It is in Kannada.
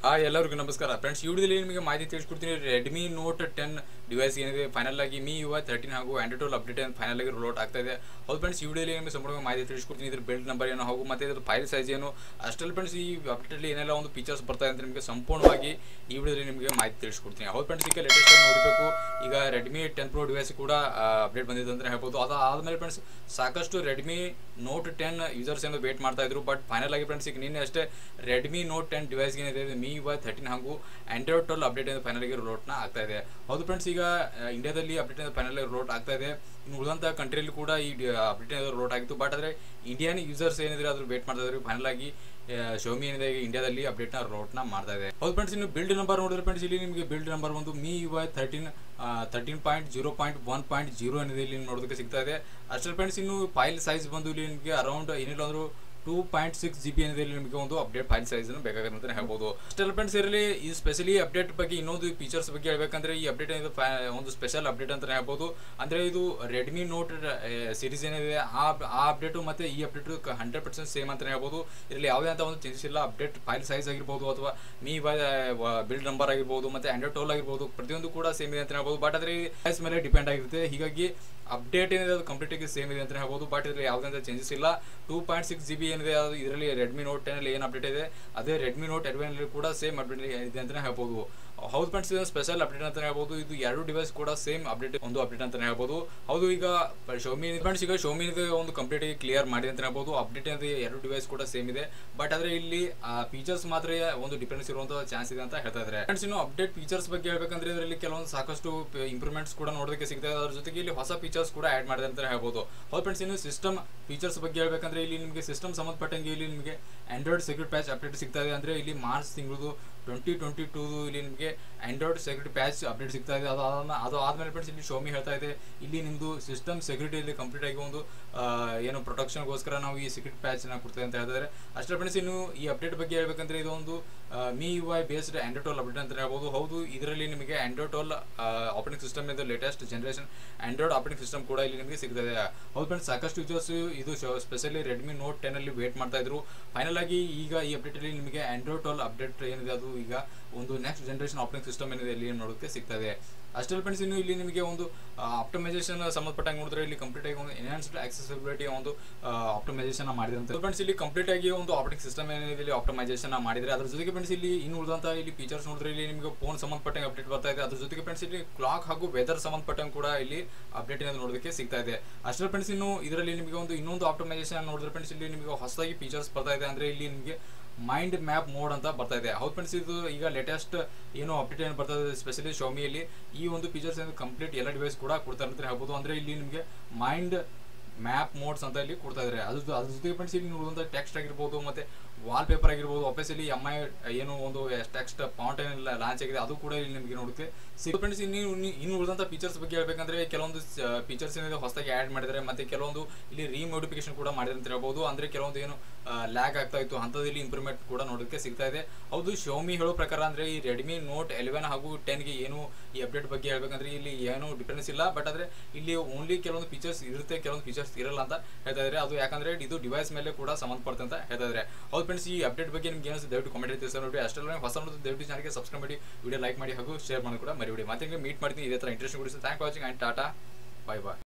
ಆ ಎಲ್ಲರಿಗೂ ನಮಸ್ಕಾರ ಫ್ರೆಂಡ್ಸ್ ಈ ವಿಡಿಯೋದಲ್ಲಿ ನಿಮಗೆ ಮಾಹಿತಿ ತಿಳಿಸ್ಕೊಡ್ತೀನಿ ರೆಡ್ಮಿ ನೋಟ್ ಟೆನ್ ಡಿವೈಸ್ ಏನಿದೆ ಫೈನಲ್ ಆಗಿ ಮಿ ಯು ತರ್ಟೀನ್ ಹಾಗೂ ಆಂಡ್ರಾಯ್ಡ್ ಅಪ್ಡೇಟ್ ಫೈನಲ್ ಆಗಿ ರೋಲ್ ಆಗ್ತಾ ಇದೆ ಹೌದು ಫ್ರೆಂಡ್ಸ್ ಈ ವಿಡಿಯೋಲಿ ನಿಮಗೆ ಸಂಪೂರ್ಣ ಮಾಹಿತಿ ತಿಳಿಸ್ಕೊಡ್ತೀನಿ ಇದ್ರ ಬಿಲ್ಡ್ ನಂಬರ್ ಏನು ಹಾಗೂ ಮತ್ತೆ ಇದ್ರ ಫೈಲ್ ಸೈಜ್ ಏನು ಅಷ್ಟೆಲ್ಲ ಫ್ರೆಂಡ್ಸ್ ಈ ಅಪ್ಡೇಟಲ್ಲಿ ಏನೆಲ್ಲ ಒಂದು ಫೀಚರ್ಸ್ ಬರ್ತಾ ಇದೆ ಅಂತ ನಿಮಗೆ ಸಂಪೂರ್ಣವಾಗಿ ಈ ವಿಡಿಯೋದಲ್ಲಿ ನಿಮಗೆ ಮಾಹಿತಿ ತಿಳಿಸ್ಕೊಡ್ತೀನಿ ಹೌದು ಫ್ರೆಂಡ್ಸ್ ಈಗ ಲೇಟೆಸ್ಟ್ ಆಗಿ ನೋಡಬೇಕು ಈಗ ರೆಡ್ಮಿ ಟೆನ್ ಪ್ರೋ ಡಿವೈಸ್ ಕೂಡ ಅಪ್ಡೇಟ್ ಬಂದಿದೆ ಅಂತ ಹೇಳ್ಬೋದು ಅದು ಆದಮೇಲೆ ಫ್ರೆಂಡ್ಸ್ ಸಾಕಷ್ಟು ರೆಡ್ಮಿ ನೋಟ್ ಟೆನ್ ಯೂಸರ್ಸ್ ಏನು ವೇಟ್ ಮಾಡ್ತಾ ಇದ್ರು ಬಟ್ ಫೈನಲ್ ಆಗಿ ಫ್ರೆಂಡ್ಸ್ ಈಗ ನಿನ್ನೆ ಅಷ್ಟೇ ರೆಡ್ಮಿ ನೋಟ್ ಟೆನ್ ಡಿವೈಸ್ ಏನಿದೆ ಮಿ ವೈ ಥರ್ಟೀನ್ ಹಾಗೂ ಆಂಡ್ರಾಯ್ಡ್ ಟ್ವೆಲ್ ಅಪ್ಡೇಟ್ ಏನು ಫೈನಲ್ ಆಗಿ ರೋಟ್ನ ಆಗ್ತಾ ಇದೆ ಹೌದು ಫ್ರೆಂಡ್ಸ್ ಈಗ ಆ, ಇಂಡಿಯಾದಲ್ಲಿ ಅಪ್ಡೇಟ್ ಫೈನಲ್ ಆಗಿ ರೋಟ್ ಆಗ್ತಾ ಇದೆ ಇನ್ನು ಉಳಿದಂಥ ಕಂಟ್ರಿಯಲ್ಲಿ ಕೂಡ ಈ ಅಪ್ಡೇಟ್ ರೋಟ್ ಆಗಿತ್ತು ಬಟ್ ಆದರೆ ಇಂಡಿಯನ್ ಯೂಸರ್ಸ್ ಏನಿದ್ರೆ ಅದ್ರ ವೇಟ್ ಮಾಡ್ತಾ ಇದ್ರು ಫೈನಲ್ ಆಗಿ ಶೋಮಿ ಏನಿದೆ ಈಗ ಇಂಡಿಯಾದಲ್ಲಿ ಅಪ್ಡೇಟ್ನ ರೋಟ್ನ ಮಾಡ್ತಾ ಇದೆ ಹೌದು ಫ್ರೆಂಡ್ಸ್ ಇನ್ನು ಬಿಲ್ಡ್ ನಂಬರ್ ನೋಡಿದ್ರೆ ಫ್ರೆಂಡ್ಸ್ ಇಲ್ಲಿ ನಿಮಗೆ ಬಿಲ್ಡ್ ನಂಬರ್ ಒಂದು MIUI thirteen thirteen point zero point one point zero ಏನಿದೆ ಇಲ್ಲಿ ನೋಡೋದಕ್ಕೆ ಸಿಗ್ತಾ ಇದೆ ಅಷ್ಟರಲ್ಲಿ ಫ್ರೆಂಡ್ಸ್ ಇನ್ನು ಫೈಲ್ ಸೈಜ್ ಬಂದು ಇಲ್ಲಿ ನಿಮಗೆ ಅರೌಂಡ್ ಏನಿಲ್ಲ ಅಂದ್ರೂ two point six G B ಏನಿದೆ ಇಲ್ಲಿ ನಿಮಗೆ ಒಂದು ಅಪ್ಡೇಟ್ ಫೈಲ್ ಸೈಜ್ ಬೇಕಾಗುತ್ತೆ ಅಂತ ಹೇಳ್ಬೋದು ಅಷ್ಟೆಲ್ಲ ಫ್ರೆಂಡ್ಸ್ ಇರಲಿ ಈ ಸ್ಪೆಷಲಿ ಅಪ್ಡೇಟ್ ಬಗ್ಗೆ ಇನ್ನೊಂದು ಫೀಚರ್ಸ್ ಬಗ್ಗೆ ಹೇಳ್ಬೇಕಂದ್ರೆ ಈ ಅಪ್ಡೇಟ್ ಏನಿದೆ ಫೈ- ಒಂದು ಸ್ಪೆಷಲ್ ಅಪ್ಡೇಟ್ ಅಂತ ಹೇಳ್ಬೋದು ಅಂದ್ರೆ ಇದು ರೆಡ್ಮಿ ನೋಟ್ ಸೀರೀಸ್ ಏನಿದೆ ಆ ಆ ಅಪ್ಡೇಟು ಮತ್ತೆ ಈ ಅಪ್ಡೇಟ್ ಹಂಡ್ರೆಡ್ ಪರ್ಸೆಂಟ್ ಸೇಮ್ ಅಂತ ಹೇಳ್ಬೋದು ಇದರಲ್ಲಿ ಯಾವುದೇ ಅಂತ ಒಂದು ಚೇಂಜಸ್ ಇಲ್ಲ ಅಪ್ಡೇಟ್ ಫೈಲ್ ಸೈಜ್ ಆಗಿರ್ಬೋದು ಅಥವಾ ಮೀ ಬಿಲ್ಡ್ ನಂಬರ್ ಆಗಿರ್ಬೋದು ಮತ್ತೆ ಆಂಡ್ರಾಯ್ಡ್ ಟೋಲ್ ಆಗಿರ್ಬೋದು ಪ್ರತಿಯೊಂದು ಕೂಡ ಸೇಮ್ ಇದೆ ಅಂತ ಹೇಳ್ಬೋದು ಬಟ್ ಅದ್ರ ಸೈಜ್ ಮೇಲೆ ಡಿಪೆಂಡ್ ಆಗಿರುತ್ತೆ ಹೀಗಾಗಿ ಅಪ್ಡೇಟ್ ಏನಿದೆ ಅದು ಕಂಪ್ಲೀಟ್ ಆಗಿ ಸೇಮ್ ಇದೆ ಅಂತ ಹೇಳ್ಬೋದು ಬಟ್ ಇದರಲ್ಲಿ ಯಾವುದೇ ಚೇಂಜಸ್ ಇಲ್ಲ two point six G B ಏನಿದೆ ಅದು ಇದರಲ್ಲಿ ರೆಡ್ಮಿ ನೋಟ್ ಟೆನ್ ಅಲ್ಲಿ ಏನು ಅಪ್ಡೇಟ್ ಇದೆ ಅದೇ ರೆಡ್ಮಿ ನೋಟ್ ಎಲೆವೆನ್ ಕೂಡ ಸೇಮ್ ಅಪ್ಡೇಟ್ ಇದೆ ಅಂತ ಹೇಳ್ಬೋದು ಹೌದು ಫ್ರೆಂಡ್ಸ್ ಇದು ಸ್ಪೆಷಲ್ ಅಪ್ಡೇಟ್ ಅಂತ ಹೇಳ್ಬೋದು ಇದು ಎರಡು ಡಿವೈಸ್ ಕೂಡ ಸೇಮ್ ಅಪ್ಡೇಟ್ ಒಂದು ಅಪ್ಡೇಟ್ ಅಂತ ಹೇಳ್ಬೋದು ಹೌದು ಈಗ ಶೋಮಿ ಫ್ರೆಂಡ್ಸ್ ಈಗ ಶೋಮಿ ಒಂದು ಕಂಪ್ಲೀಟ್ ಆಗಿ ಕ್ಲಿಯರ್ ಮಾಡಿದೆ ಅಂತ ಹೇಳ್ಬೋದು ಅಪ್ಡೇಟ್ ಏನಿದೆ ಎರಡು ಡಿವೈಸ್ ಕೂಡ ಸೇಮ್ ಇದೆ ಬಟ್ ಆದ್ರೆ ಇಲ್ಲಿ ಫೀಚರ್ಸ್ ಮಾತ್ರ ಒಂದು ಡಿಫರೆನ್ಸ್ ಇರುವಂತ ಚಾನ್ಸ್ ಇದೆ ಅಂತ ಹೇಳ್ತಾ ಇದ್ದಾರೆ ಫ್ರೆಂಡ್ಸ್ ಇನ್ನು ಅಪ್ಡೇಟ್ ಫೀಚರ್ಸ್ ಬಗ್ಗೆ ಹೇಳ್ಬೇಕಂದ್ರೆ ಇದರಲ್ಲಿ ಕೆಲವೊಂದು ಸಾಕಷ್ಟು ಇಂಪ್ರೂವ್ಮೆಂಟ್ಸ್ ಕೂಡ ನೋಡೋದಕ್ಕೆ ಸಿಗ್ತದೆ ಅದ್ರ ಜೊತೆಗೆ ಇಲ್ಲಿ ಹೊಸ ಫೀಚರ್ಸ್ ಕೂಡ ಆಡ್ ಮಾಡಿದೆ ಅಂತ ಹೇಳ್ಬೋದು ಹೌದು ಫ್ರೆಂಡ್ಸ್ ಇನ್ನು ಸಿಸ್ಟಮ್ ಫೀಚರ್ಸ್ ಬಗ್ಗೆ ಹೇಳ್ಬೇಕಂದ್ರೆ ಇಲ್ಲಿ ನಿಮಗೆ ಸಿಸ್ಟಮ್ ಸಂಬಂಧಪಟ್ಟಂಗೆ ಇಲ್ಲಿ ನಿಮಗೆ ಆಂಡ್ರಾಯ್ಡ್ ಸೆಕ್ಯೂರಿಟಿ ಪ್ಯಾಚ್ ಅಪ್ಡೇಟ್ ಸಿಗ್ತಾ ಇದೆ ಅಂದ್ರೆ ಇಲ್ಲಿ ಮಾರ್ಚ್ ತಿಂಗಳು ಟ್ವೆಂಟಿ ಟ್ವೆಂಟಿ ಟೂ ಇಲ್ಲಿ ನಿಮಗೆ ಆಂಡ್ರಾಯ್ಡ್ ಸೆಕ್ಯೂರಿಟಿ ಪ್ಯಾಚ್ ಅಪ್ಡೇಟ್ ಸಿಗ್ತಾ ಇದೆ ಅದು ಆದ್ಮೇಲೆ ಅದು ಆದ್ಮೇಲೆ ಫ್ರೆಂಡ್ಸ್ ಇಲ್ಲಿ ಶೋಮಿ ಹೇಳ್ತಾ ಇದೆ ಇಲ್ಲಿ ನಿಮ್ಮದು ಸಿಸ್ಟಮ್ ಸೆಕ್ಯೂರಿಟಿಯಲ್ಲಿ ಕಂಪ್ಲೀಟ್ ಆಗಿ ಒಂದು ಆ, ಏನು ಪ್ರೊಟೆಕ್ಷನ್ಗೋಸ್ಕರ ನಾವು ಈ ಸೆಕ್ಯೂರಿಟಿ ಪ್ಯಾಚ್ನ ಕೊಡ್ತೇವೆ ಅಂತ ಹೇಳ್ತಾರೆ ಅಷ್ಟೇ ಫ್ರೆಂಡ್ಸ್ ಇನ್ನು ಈ ಅಪ್ಡೇಟ್ ಬಗ್ಗೆ ಹೇಳ್ಬೇಕಂದ್ರೆ ಇದು ಒಂದು MIUI based Android twelve update ಅಂತ ಹೇಳ್ಬೋದು ಹೌದು ಇದರಲ್ಲಿ ನಿಮಗೆ ಆಂಡ್ರಾಯ್ಡ್ ಟ್ವೆಲ್ ಆಪರೇಟಿಂಗ್ ಸಿಸ್ಟಮ್ ಇದು latest generation Android operating system ಕೂಡ ಇಲ್ಲಿ ನಿಮಗೆ ಸಿಗ್ತದೆ ಹೌದು ಫ್ರೆಂಡ್ಸ್ ಸಾಕಷ್ಟು ಯೂಸರ್ಸ್ ಇದು ಸ್ಪೆಷಲಿ ರೆಡ್ಮಿ ನೋಟ್ ಟೆನ್ ಅಲ್ಲಿ ವೇಟ್ ಮಾಡ್ತಾ ಇದ್ರು ಫೈನಲ್ ಆಗಿ ಈಗ ಈ ಅಪ್ಡೇಟ್ ಅಲ್ಲಿ ನಿಮಗೆ ಆಂಡ್ರಾಯ್ಡ್ ಟ್ವೆಲ್ ಅಪ್ಡೇಟ್ ಏನಿದೆ ಅದು ಈಗ ಒಂದು ನೆಕ್ಸ್ಟ್ ಜನರೇಷನ್ ಆಪರೇಟಿಂಗ್ ಸಿಸ್ಟಮ್ ಏನಿದೆ ಇಲ್ಲಿ ನೋಡೋದಕ್ಕೆ ಸಿಗ್ತದೆ ಅಷ್ಟೇ ಫ್ರೆಂಡ್ಸ್ ಇನ್ನು ಇಲ್ಲಿ ನಿಮಗೆ ಒಂದು ಆಪ್ಟಮೈಸೇಷನ್ ಸಂಬಂಧಪಟ್ಟಂಗೆ ನೋಡಿದ್ರೆ ಇಲ್ಲಿ ಕಂಪ್ಲೀಟ್ ಆಗಿ ಒಂದು ಎನ್ಹಾನ್ಸ್ಡ್ ಆಕ್ಸೆಸಿಬಿಲಿಟಿ ಒಂದು ಆಪ್ಟಮೈಸೇಷನ್ ಮಾಡಿದಂತೆ ಫ್ರೆಂಡ್ಸ್ ಇಲ್ಲಿ ಕಂಪ್ಲೀಟ್ ಆಗಿ ಒಂದು ಆಪರೇಟಿಂಗ್ ಸಿಸ್ಟಮ್ ಏನಿದೆ ಇಲ್ಲಿ ಆಪ್ಟಮೈಸೇಷನ್ ಮಾಡಿದ್ರೆ ಅದ್ರ ಜೊತೆಗೆ ಫ್ರೆಂಡ್ಸ್ ಇಲ್ಲಿ ಇನ್ನು ಉಳಿದಂತ ಇಲ್ಲಿ ಫೀಚರ್ಸ್ ನೋಡಿದ್ರೆ ಇಲ್ಲಿ ನಿಮಗೆ ಫೋನ್ ಸಂಬಂಧಪಟ್ಟಂಗೆ ಅಪ್ಡೇಟ್ ಬರ್ತಾ ಇದೆ ಅದ್ರ ಜೊತೆಗೆ ಫ್ರೆಂಡ್ಸ್ ಇಲ್ಲಿ ಕ್ಲಾಕ್ ಹಾಗೂ ವೆದರ್ ಸಂಬಂಧಪಟ್ಟಂಗೆ ಕೂಡ ಇಲ್ಲಿ ಅಪ್ಡೇಟ್ ಏನಾದ್ರು ನೋಡೋದಕ್ಕೆ ಸಿಗ್ತಾ ಇದೆ ಅಷ್ಟೇ ಫ್ರೆಂಡ್ಸ್ ಇನ್ನು ಇದರಲ್ಲಿ ನಿಮಗೆ ಒಂದು ಇನ್ನೊಂದು ಆಪ್ಟಮೈಸೇಷನ್ ನೋಡಿದ್ರೆ ಫ್ರೆಂಡ್ಸ್ ಇಲ್ಲಿ ನಿಮಗೆ ಹೊಸದಾಗಿ ಫೀಚರ್ಸ್ ಬರ್ತಾ ಇದೆ ಅಂದ್ರೆ ಇಲ್ಲಿ ನಿಮಗೆ ಮೈಂಡ್ ಮ್ಯಾಪ್ ಮೋಡ್ ಅಂತ ಬರ್ತಾ ಇದೆ ಹೌದು ಫ್ರೆಂಡ್ಸ್ ಇದು ಈಗ ಲೇಟೆಸ್ಟ್ ಏನು ಅಪ್ಡೇಟ್ ಏನು ಬರ್ತಾ ಇದೆ ಸ್ಪೆಷಲಿ ಶೋಮಿಯಲ್ಲಿ ಈ ಒಂದು ಫೀಚರ್ಸ್ ಏನು ಕಂಪ್ಲೀಟ್ ಎಲ್ಲ ಡಿವೈಸ್ ಕೂಡ ಕೊಡ್ತಾರೆ ಅಂತ ಹೇಳ್ಬೋದು ಅಂದ್ರೆ ಇಲ್ಲಿ ನಿಮಗೆ ಮೈಂಡ್ ಮ್ಯಾಪ್ ಮೋಡ್ಸ್ ಅಂತ ಇಲ್ಲಿ ಕೊಡ್ತಾ ಇದ್ದಾರೆ ಅದ್ರ ಅದ್ರ ಜೊತೆಗೆ ಫ್ರೆಂಡ್ಸ್ ಇಲ್ಲಿ ನೋಡುವಂಥ ಟೆಕ್ಸ್ಟ್ ಆಗಿರ್ಬೋದು ಮತ್ತೆ ವಾಲ್ ಪೇಪರ್ ಆಗಿರ್ಬೋದು ಆಫೀಸಲ್ಲಿ ಎಮ್ ಐ ಏನು ಒಂದು ಟೆಕ್ಸ್ಟ್ ಫಾಂಟ್ ಏನೆಲ್ಲ ಲಾಂಚ್ ಆಗಿದೆ ಅದು ಕೂಡ ಇಲ್ಲಿ ನಿಮಗೆ ನೋಡುತ್ತೆ ಸಿಗ ಫ್ರೆಂಡ್ಸ್ ಇನ್ನು ಇನ್ನು- ಇನ್ನು ಉಳಿದಂಥ ಫೀಚರ್ಸ್ ಬಗ್ಗೆ ಹೇಳ್ಬೇಕಂದ್ರೆ ಕೆಲವೊಂದು ಫೀಚರ್ಸ್ ಏನಿದೆ ಹೊಸದಾಗಿ ಆ್ಯಡ್ ಮಾಡಿದ್ದಾರೆ ಮತ್ತೆ ಕೆಲವೊಂದು ಇಲ್ಲಿ ರೀಮೋಡಿಫಿಕೇಶನ್ ಕೂಡ ಮಾಡಿದ್ದಾರೆ ಅಂತ ಹೇಳ್ಬೋದು ಅಂದ್ರೆ ಕೆಲವೊಂದು ಏನು ಲ್ಯಾಗ್ ಆಗ್ತಾ ಇತ್ತು ಅಂಥದ್ದಲ್ಲಿ ಇಂಪ್ರೂವ್ಮೆಂಟ್ ಕೂಡ ನೋಡೋದಕ್ಕೆ ಸಿಗ್ತಾ ಇದೆ ಹೌದು ಶೋಮಿ ಹೇಳೋ ಪ್ರಕಾರ ಅಂದ್ರೆ ಈ ರೆಡ್ಮಿ ನೋಟ್ ಎಲೆವೆನ್ ಹಾಗೂ ಟೆನ್ಗೆ ಏನು ಈ ಅಪ್ಡೇಟ್ ಬಗ್ಗೆ ಹೇಳ್ಬೇಕಂದ್ರೆ ಇಲ್ಲಿ ಏನು ಡಿಫರೆನ್ಸ್ ಇಲ್ಲ ಬಟ್ ಆದ್ರೆ ಇಲ್ಲಿ ಓನ್ಲಿ ಕೆಲವೊಂದು ಫೀಚರ್ಸ್ ಇರುತ್ತೆ ಕೆಲವೊಂದು ಫೀಚರ್ಸ್ ಇರಲ್ಲ ಅಂತ ಹೇಳ್ತಾ ಇದ್ದಾರೆ ಅದು ಯಾಕಂದ್ರೆ ಇದು ಡಿವೈಸ್ ಮೇಲೆ ಕೂಡ ಸಂಬಂಧಪಡುತ್ತೆ ಅಂತ ಹೇಳ್ತಾ ಇದ್ದಾರೆ ಹೌದು ಫ್ರೆಂಡ್ಸ್ ಈ ಅಪ್ಡೇಟ್ ಬಗ್ಗೆ ನಿಮ್ಗೆ ಏನಿಸುತ್ತೆ ದಯವಿಟ್ಟು ಕಾಮೆಂಟ್ ತಿಳಿಸಿ ನೋಡಿ ಅಷ್ಟೆಲ್ಲ ಹೊಸ ನೋಡಿದ್ರೆ ದಯವಿಟ್ಟು ಚಾನಲ್ಗೆ ಸಬ್ಸ್ಕ್ರೈಬ್ ಮಾಡಿ ವಿಡಿಯೋ ಲೈಕ್ ಮಾಡಿ ಹಾಗೂ ಶೇರ್ ಮಾಡೋದು ಕೂಡ ಮರಿಬೇಡಿ ಮತ್ತೆ ಮೀಟ್ ಮಾಡ್ತೀನಿ ಇದೇ ಥರ ಇಂಟ್ರೆಸ್ಟ್ ಕೊಡಿಸಿ thank watching and tata bye bye